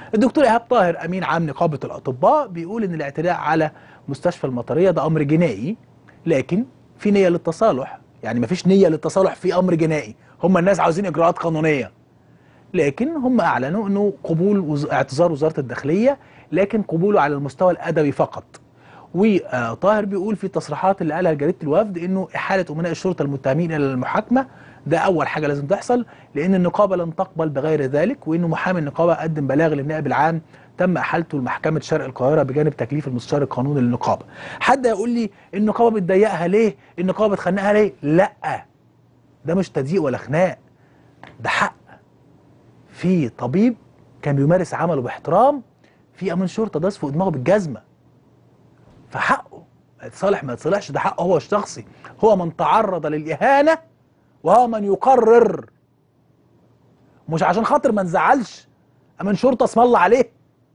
الدكتور ايهاب طاهر امين عام نقابه الاطباء بيقول ان الاعتداء على مستشفى المطريه ده امر جنائي لكن في نيه للتصالح يعني مفيش نيه للتصالح في امر جنائي هم الناس عاوزين اجراءات قانونيه لكن هم اعلنوا انه قبول وز... اعتذار وزاره الداخليه لكن قبوله على المستوى الادبي فقط وطاهر بيقول في التصريحات اللي قالها جريده الوفد انه احاله امناء الشرطه المتهمين الى المحاكمه ده اول حاجه لازم تحصل لان النقابه لن تقبل بغير ذلك وانه محامي النقابه قدم بلاغ للنائب العام تم احالته لمحكمه شرق القاهره بجانب تكليف المستشار القانوني للنقابه حد يقول لي النقابه بتضيقها ليه النقابه بتخنقها ليه لا ده مش تضييق ولا خناق ده حق في طبيب كان بيمارس عمله باحترام في امين شرطه داس فوق دماغه بالجزمه فحقه يتصالح ما يتصالحش ده حقه هو الشخصي هو من تعرض للاهانه وهو من يقرر مش عشان خاطر ما نزعلش امين شرطه اسم الله عليه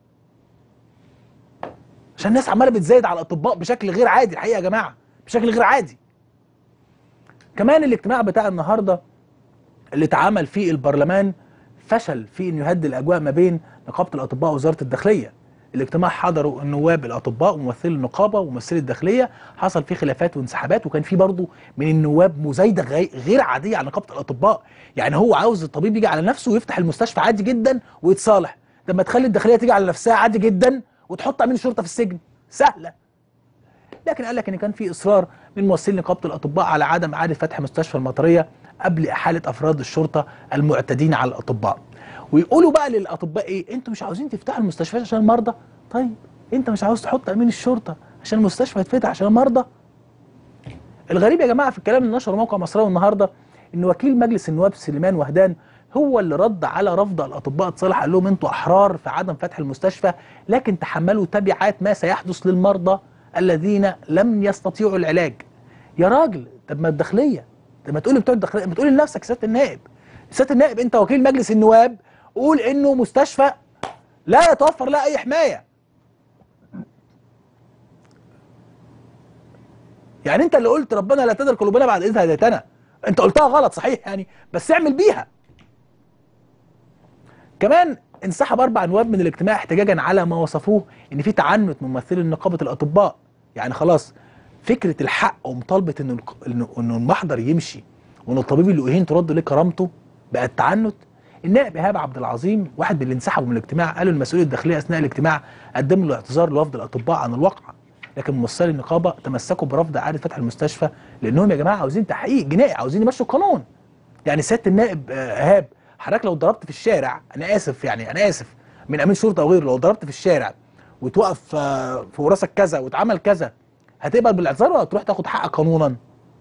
عشان الناس عماله بتزايد على الاطباء بشكل غير عادي الحقيقه يا جماعه بشكل غير عادي كمان الاجتماع بتاع النهارده اللي اتعمل فيه البرلمان فشل في انه يهدي الاجواء ما بين نقابه الاطباء ووزاره الداخليه الاجتماع حضروا النواب الاطباء وممثلي النقابه وممثلي الداخليه حصل فيه خلافات وانسحابات وكان في برضه من النواب مزايده غي- غير عاديه على نقابه الاطباء يعني هو عاوز الطبيب يجي على نفسه ويفتح المستشفى عادي جدا ويتصالح لما تخلي الداخليه تيجي على نفسها عادي جدا وتحط امين الشرطه في السجن سهله لكن قال لك ان كان في اصرار من ممثلي نقابه الاطباء على عدم اعاده فتح مستشفى المطريه قبل احاله افراد الشرطه المعتدين على الاطباء ويقولوا بقى للاطباء ايه انتوا مش عاوزين تفتحوا المستشفيات عشان المرضى طيب انت مش عاوز تحط امين الشرطه عشان المستشفى يتفتح عشان المرضى الغريب يا جماعه في الكلام اللي نشره موقع مصراوي النهارده ان وكيل مجلس النواب سليمان وهدان هو اللي رد على رفض الاطباء اتصالح قال لهم انتوا احرار في عدم فتح المستشفى لكن تحملوا تبعات ما سيحدث للمرضى الذين لم يستطيعوا العلاج يا راجل طب ما الداخليه طب ما تقول بتوع الداخليه ما تقول لنفسك سياده النائب سياده النائب انت وكيل مجلس النواب قول انه مستشفى لا يتوفر لها اي حمايه يعني انت اللي قلت ربنا لا تذر قلوبنا بعد اذ هديتنا انت قلتها غلط صحيح يعني بس اعمل بيها كمان انسحب اربع نواب من الاجتماع احتجاجا على ما وصفوه ان في تعنت من ممثلي نقابه الاطباء يعني خلاص فكره الحق ومطالبه انه الق- انه إنه المحضر يمشي وان الطبيب اللي اهين ترد ليه كرامته بقى التعنت النائب ايهاب عبد العظيم واحد من اللي انسحبوا من الاجتماع قالوا المسؤول الداخليه اثناء الاجتماع قدم له اعتذار لوفد الاطباء عن الواقعه لكن ممثلي النقابه تمسكوا برفض اعاده فتح المستشفى لانهم يا جماعه عاوزين تحقيق جنائي عاوزين يمشوا القانون يعني سياده النائب آه، ايهاب حضرتك لو ضربت في الشارع انا اسف يعني انا اسف من امين شرطه او غيره لو ضربت في الشارع وتوقف آه، في راسك كذا واتعمل كذا هتقبل بالاعتذار ولا تروح تاخد حقك قانونا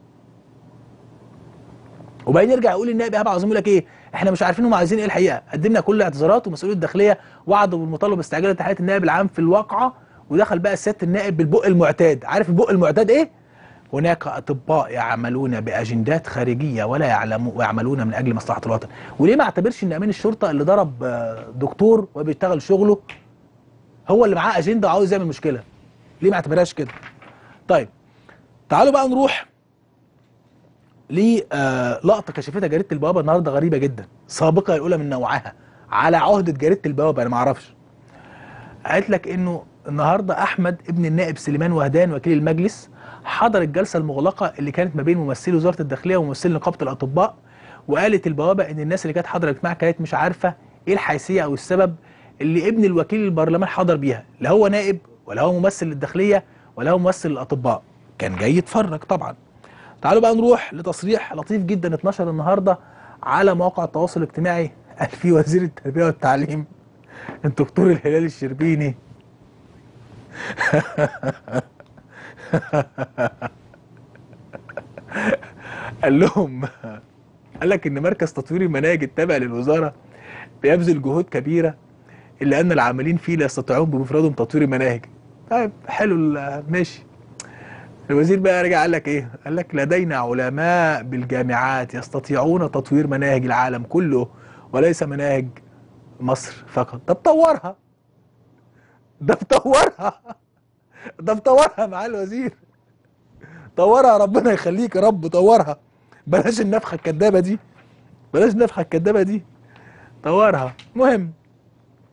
وبعدين يرجع يقول النائب ايهاب عظيم يقول لك ايه احنا مش عارفين هم عايزين ايه الحقيقه قدمنا كل الاعتذارات ومسؤولي الداخليه وعدوا بالمطالبه باستعجال تحيه النائب العام في الواقعه ودخل بقى سياده النائب بالبق المعتاد عارف البق المعتاد ايه هناك اطباء يعملون باجندات خارجيه ولا يعلمون ويعملون من اجل مصلحه الوطن وليه ما اعتبرش ان امين الشرطه اللي ضرب آه، دكتور وبيشتغل شغله هو اللي معاه اجنده وعاوز يعمل مشكله ليه ما اعتبرهاش كده طيب تعالوا بقى نروح للقطه كشفتها جريده البوابه النهارده غريبه جدا سابقه الاولى من نوعها على عهده جريده البوابه انا ما اعرفش قالت لك انه النهارده احمد ابن النائب سليمان وهدان وكيل المجلس حضر الجلسه المغلقه اللي كانت ما بين ممثلي وزاره الداخليه وممثلي نقابه الاطباء وقالت البوابه ان الناس اللي كانت حاضره الاجتماع كانت مش عارفه ايه الحيثيه او السبب اللي ابن الوكيل البرلمان حضر بيها لا هو نائب ولا هو ممثل للداخليه ولا هو ممثل للاطباء كان جاي يتفرج طبعا تعالوا بقى نروح لتصريح لطيف جدا اتنشر النهارده على مواقع التواصل الاجتماعي قال فيه وزير التربيه والتعليم الدكتور الهلال الشربيني قال لهم قال لك ان مركز تطوير المناهج التابع للوزاره بيبذل جهود كبيره الا ان العاملين فيه لا يستطيعون بمفردهم تطوير المناهج طيب حلو ال- ماشي الوزير بقى رجع قال لك ايه قال لك لدينا علماء بالجامعات يستطيعون تطوير مناهج العالم كله وليس مناهج مصر فقط ده بطورها ده بطورها ده بطورها مع الوزير طورها ربنا يخليك يا رب طورها بلاش النفخه الكدابه دي بلاش النفخه الكدابه دي طورها مهم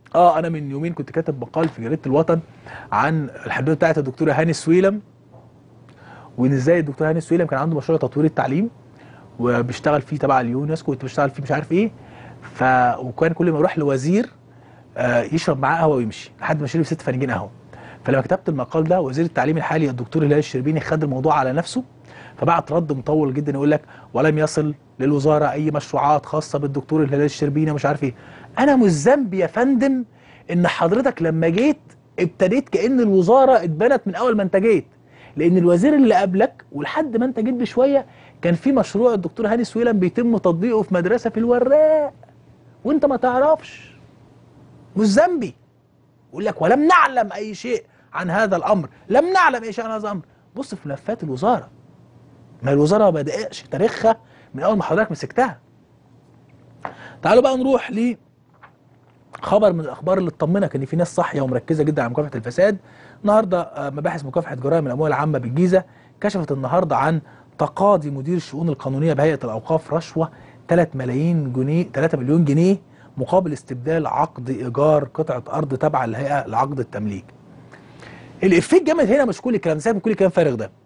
اه انا من يومين كنت كاتب مقال في جريده الوطن عن الحدوته بتاعت الدكتوره هاني سويلم وان ازاي الدكتور هاني سويلم كان عنده مشروع تطوير التعليم وبيشتغل فيه تبع اليونسكو كنت بشتغل فيه مش عارف ايه ف وكان كل ما يروح لوزير آه، يشرب معاه قهوه ويمشي لحد ما شرب ست فناجين قهوه فلما كتبت المقال ده وزير التعليم الحالي الدكتور هلال الشربيني خد الموضوع على نفسه فبعت رد مطول جدا يقول لك ولم يصل للوزاره اي مشروعات خاصه بالدكتور هلال الشربيني ومش عارف ايه انا مش ذنبي يا فندم ان حضرتك لما جيت ابتديت كان الوزاره اتبنت من اول ما انت جيت لان الوزير اللي قبلك ولحد ما انت جيت بشويه كان في مشروع الدكتور هاني سويلم بيتم تطبيقه في مدرسه في الوراق وانت ما تعرفش مش ذنبي يقول لك ولم نعلم اي شيء عن هذا الامر لم نعلم اي شيء عن هذا الامر بص في ملفات الوزاره ما الوزاره ما بدأش تاريخها من اول ما حضرتك مسكتها تعالوا بقى نروح ل خبر من الاخبار اللي تطمنك ان في ناس صاحيه ومركزه جدا على مكافحه الفساد النهارده آه، مباحث مكافحه جرائم الاموال العامه بالجيزه كشفت النهارده عن تقاضي مدير الشؤون القانونيه بهيئه الاوقاف رشوه 3 ملايين جنيه 3 مليون جنيه مقابل استبدال عقد ايجار قطعه ارض تابعه للهيئه لعقد التمليك. الافيه الجامد هنا مش كل الكلام سايب كل الكلام فارغ ده.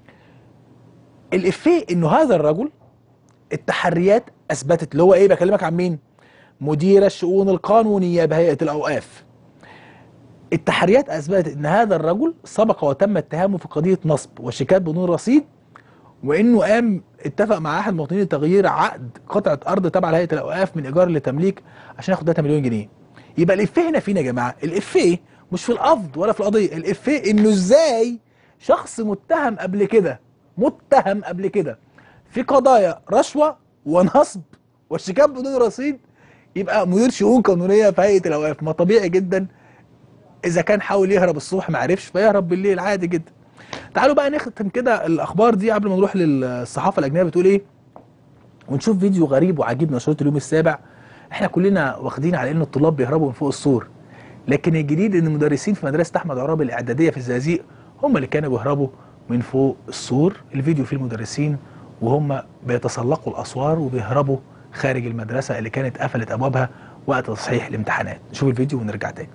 الافيه انه هذا الرجل التحريات اثبتت اللي هو ايه بكلمك عن مين؟ مدير الشؤون القانونيه بهيئه الاوقاف. التحريات اثبتت ان هذا الرجل سبق وتم اتهامه في قضيه نصب وشيكات بدون رصيد وانه قام اتفق مع احد المواطنين لتغيير عقد قطعه ارض تابعه لهيئه الاوقاف من ايجار لتمليك عشان ياخد 3 مليون جنيه. يبقى الافيه هنا فين يا جماعه؟ الافيه مش في القبض ولا في القضيه، الافيه انه ازاي شخص متهم قبل كده متهم قبل كده في قضايا رشوه ونصب وشيكات بدون رصيد يبقى مدير شؤون قانونيه في هيئه الاوقاف ما طبيعي جدا اذا كان حاول يهرب الصبح ما عرفش فيهرب بالليل عادي جدا تعالوا بقى نختم كده الاخبار دي قبل ما نروح للصحافه الاجنبيه بتقول ايه ونشوف فيديو غريب وعجيب نشرته اليوم السابع احنا كلنا واخدين على ان الطلاب بيهربوا من فوق السور لكن الجديد ان المدرسين في مدرسه احمد عرابي الاعداديه في الزقازيق هم اللي كانوا بيهربوا من فوق السور الفيديو فيه المدرسين وهم بيتسلقوا الاسوار وبيهربوا خارج المدرسه اللي كانت قفلت ابوابها وقت تصحيح الامتحانات نشوف الفيديو ونرجع تاني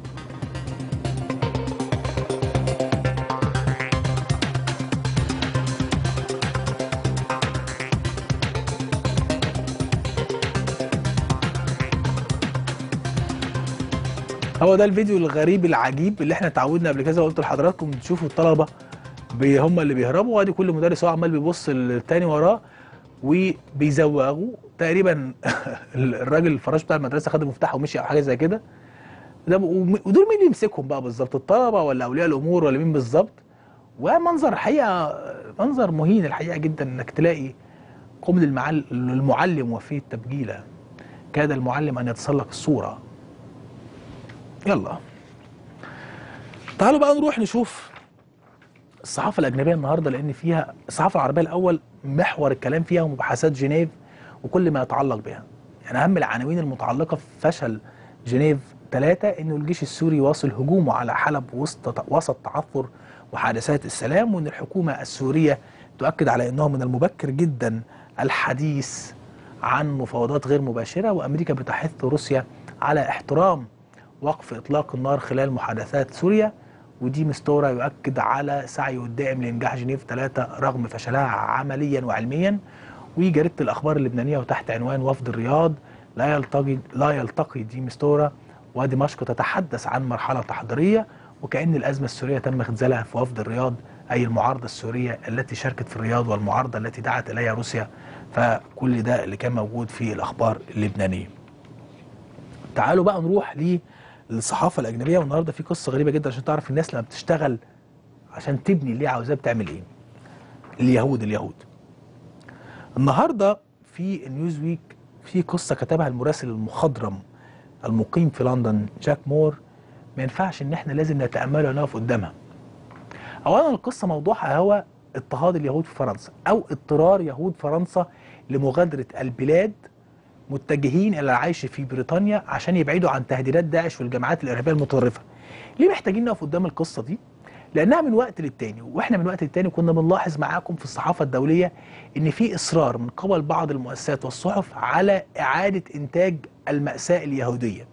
هو ده الفيديو الغريب العجيب اللي احنا اتعودنا قبل كده وقلت لحضراتكم تشوفوا الطلبه بي هم اللي بيهربوا وادي كل مدرس هو عمال بيبص للتاني وراه وبيزوغوا تقريبا الراجل الفراش بتاع المدرسه خد المفتاح ومشي او حاجه زي كده ده وم- ودول مين اللي يمسكهم بقى بالظبط الطلبه ولا اولياء الامور ولا مين بالظبط ومنظر الحقيقه منظر مهين الحقيقه جدا انك تلاقي قبل المعل- المعلم وفيه التبجيله كاد المعلم ان يتسلق الصوره يلا تعالوا بقى نروح نشوف الصحافة الأجنبية النهاردة لأن فيها الصحافة العربية الأول محور الكلام فيها مباحثات جنيف وكل ما يتعلق بها يعني أهم العناوين المتعلقة في فشل جنيف ثلاثة إنه الجيش السوري واصل هجومه على حلب وسط وسط تعثر وحادثات السلام وإن الحكومة السورية تؤكد على أنه من المبكر جدا الحديث عن مفاوضات غير مباشرة وأمريكا بتحث روسيا على احترام وقف إطلاق النار خلال محادثات سوريا ودي مستورة يؤكد على سعيه الدائم لإنجاح جنيف ثلاثة رغم فشلها عمليا وعلميا وجريدة الأخبار اللبنانية وتحت عنوان وفد الرياض لا يلتقي لا يلتقي دي مستورة ودمشق تتحدث عن مرحلة تحضيرية وكأن الأزمة السورية تم اختزالها في وفد الرياض أي المعارضة السورية التي شاركت في الرياض والمعارضة التي دعت إليها روسيا فكل ده اللي كان موجود في الأخبار اللبنانية تعالوا بقى نروح للصحافة الأجنبية والنهاردة في قصة غريبة جدا عشان تعرف الناس لما بتشتغل عشان تبني اللي هي عاوزاه بتعمل ايه اليهود اليهود النهارده في نيوز ويك في قصه كتبها المراسل المخضرم المقيم في لندن جاك مور ما ينفعش ان احنا لازم نتاملها ونقف قدامها اولا القصه موضوعها هو اضطهاد اليهود في فرنسا او اضطرار يهود فرنسا لمغادره البلاد متجهين الى العيش في بريطانيا عشان يبعدوا عن تهديدات داعش والجماعات الارهابيه المتطرفه ليه محتاجين نقف قدام القصه دي لانها من وقت للتاني واحنا من وقت للتاني كنا بنلاحظ معاكم في الصحافه الدوليه ان في اصرار من قبل بعض المؤسسات والصحف على اعاده انتاج الماساه اليهوديه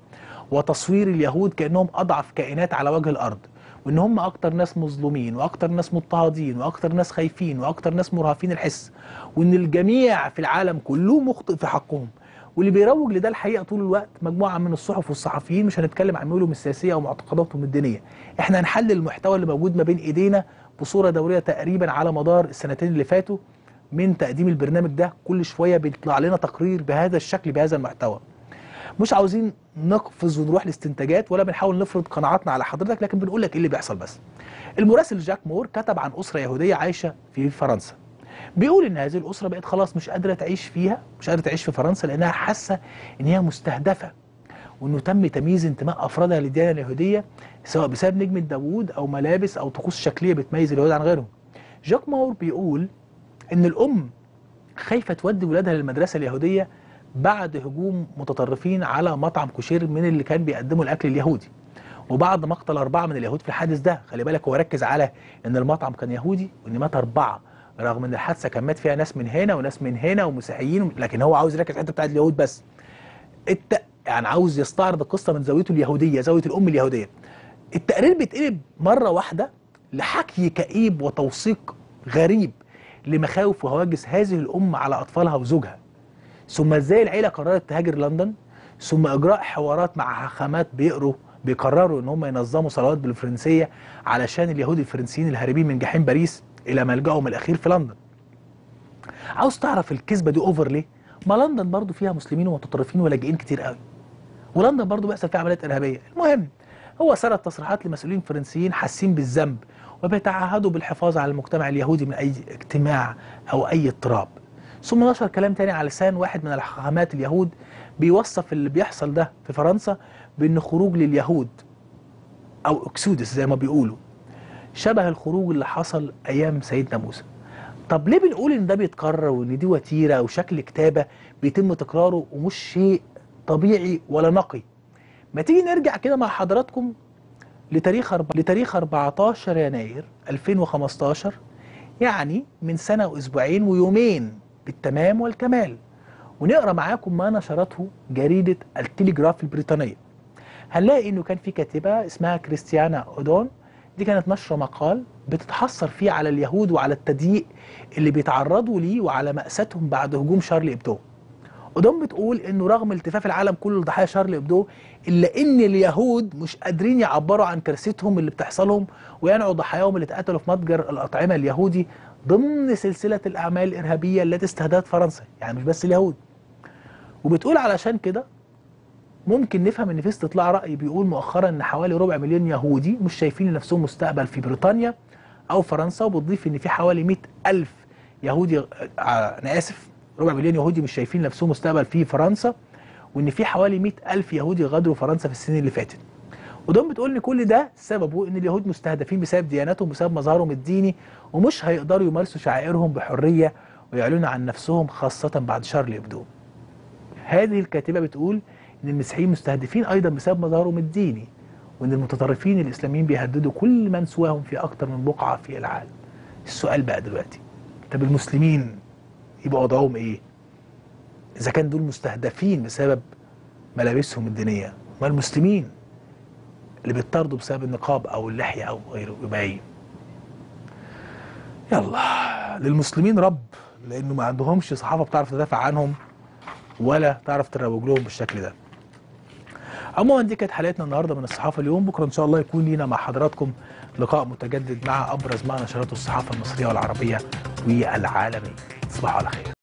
وتصوير اليهود كانهم اضعف كائنات على وجه الارض وان هم اكتر ناس مظلومين واكتر ناس مضطهدين واكتر ناس خايفين واكتر ناس مرهفين الحس وان الجميع في العالم كله مخطئ في حقهم واللي بيروج لده الحقيقه طول الوقت مجموعه من الصحف والصحفيين مش هنتكلم عن ميولهم السياسيه او معتقداتهم الدينيه احنا هنحلل المحتوى اللي موجود ما بين ايدينا بصوره دوريه تقريبا على مدار السنتين اللي فاتوا من تقديم البرنامج ده كل شويه بيطلع لنا تقرير بهذا الشكل بهذا المحتوى مش عاوزين نقفز ونروح لاستنتاجات ولا بنحاول نفرض قناعاتنا على حضرتك لكن بنقول لك ايه اللي بيحصل بس المراسل جاك مور كتب عن اسره يهوديه عايشه في فرنسا بيقول ان هذه الاسره بقت خلاص مش قادره تعيش فيها مش قادره تعيش في فرنسا لانها حاسه ان هي مستهدفه وانه تم تمييز انتماء افرادها للديانه اليهوديه سواء بسبب نجمه داوود او ملابس او طقوس شكليه بتميز اليهود عن غيرهم جاك مور بيقول ان الام خايفه تودي ولادها للمدرسه اليهوديه بعد هجوم متطرفين على مطعم كوشير من اللي كان بيقدموا الاكل اليهودي وبعد مقتل اربعه من اليهود في الحادث ده خلي بالك هو ركز على ان المطعم كان يهودي وان مات اربعه رغم ان الحادثه كان مات فيها ناس من هنا وناس من هنا ومسيحيين لكن هو عاوز يركز الحته بتاعت اليهود بس الت... يعني عاوز يستعرض القصه من زاويته اليهوديه زاويه الام اليهوديه التقرير بيتقلب مره واحده لحكي كئيب وتوثيق غريب لمخاوف وهواجس هذه الام على اطفالها وزوجها ثم ازاي العيله قررت تهاجر لندن ثم اجراء حوارات مع حاخامات بيقروا بيقرروا ان هم ينظموا صلوات بالفرنسيه علشان اليهود الفرنسيين الهاربين من جحيم باريس الى ملجأهم الاخير في لندن عاوز تعرف الكذبه دي اوفر ليه ما لندن برضو فيها مسلمين ومتطرفين ولاجئين كتير قوي ولندن برضو بيحصل فيها عمليات ارهابيه المهم هو سرد تصريحات لمسؤولين فرنسيين حاسين بالذنب وبيتعهدوا بالحفاظ على المجتمع اليهودي من اي اجتماع او اي اضطراب ثم نشر كلام تاني على لسان واحد من الحاخامات اليهود بيوصف اللي بيحصل ده في فرنسا بان خروج لليهود او اكسودس زي ما بيقولوا شبه الخروج اللي حصل ايام سيدنا موسى طب ليه بنقول ان ده بيتكرر وان دي وتيره او شكل كتابه بيتم تكراره ومش شيء طبيعي ولا نقي ما تيجي نرجع كده مع حضراتكم لتاريخ أرب... لتاريخ 14 يناير 2015 يعني من سنه واسبوعين ويومين بالتمام والكمال ونقرا معاكم ما نشرته جريده التليجراف البريطانيه هنلاقي انه كان في كاتبه اسمها كريستيانا اودون دي كانت نشره مقال بتتحسر فيه على اليهود وعلى التضييق اللي بيتعرضوا ليه وعلى مأساتهم بعد هجوم شارلي ابدو ودوم بتقول انه رغم التفاف العالم كله لضحايا شارلي ابدو الا ان اليهود مش قادرين يعبروا عن كارثتهم اللي بتحصل لهم وينعوا ضحاياهم اللي اتقتلوا في متجر الاطعمه اليهودي ضمن سلسله الاعمال الارهابيه التي استهدفت فرنسا يعني مش بس اليهود وبتقول علشان كده ممكن نفهم ان في استطلاع راي بيقول مؤخرا ان حوالي ربع مليون يهودي مش شايفين لنفسهم مستقبل في بريطانيا او فرنسا وبتضيف ان في حوالي 100 الف يهودي انا اسف ربع مليون يهودي مش شايفين نفسهم مستقبل في فرنسا وان في حوالي 100 الف يهودي غادروا فرنسا في السنين اللي فاتت ودول بتقول ان كل ده سببه ان اليهود مستهدفين بسبب دياناتهم بسبب مظهرهم الديني ومش هيقدروا يمارسوا شعائرهم بحريه ويعلنوا عن نفسهم خاصه بعد شارلي ابدو هذه الكاتبه بتقول ان المسيحيين مستهدفين ايضا بسبب مظهرهم الديني وان المتطرفين الاسلاميين بيهددوا كل من سواهم في اكتر من بقعه في العالم السؤال بقى دلوقتي طب المسلمين يبقى وضعهم ايه اذا كان دول مستهدفين بسبب ملابسهم الدينيه ما المسلمين اللي بيطردوا بسبب النقاب او اللحيه او غيره يبقى ايه يلا للمسلمين رب لانه ما عندهمش صحافه بتعرف تدافع عنهم ولا تعرف تروج لهم بالشكل ده عموما دي كانت حلقتنا النهارده من الصحافه اليوم بكره ان شاء الله يكون لينا مع حضراتكم لقاء متجدد مع ابرز ما نشرته الصحافه المصريه والعربيه والعالميه تصبحوا على خير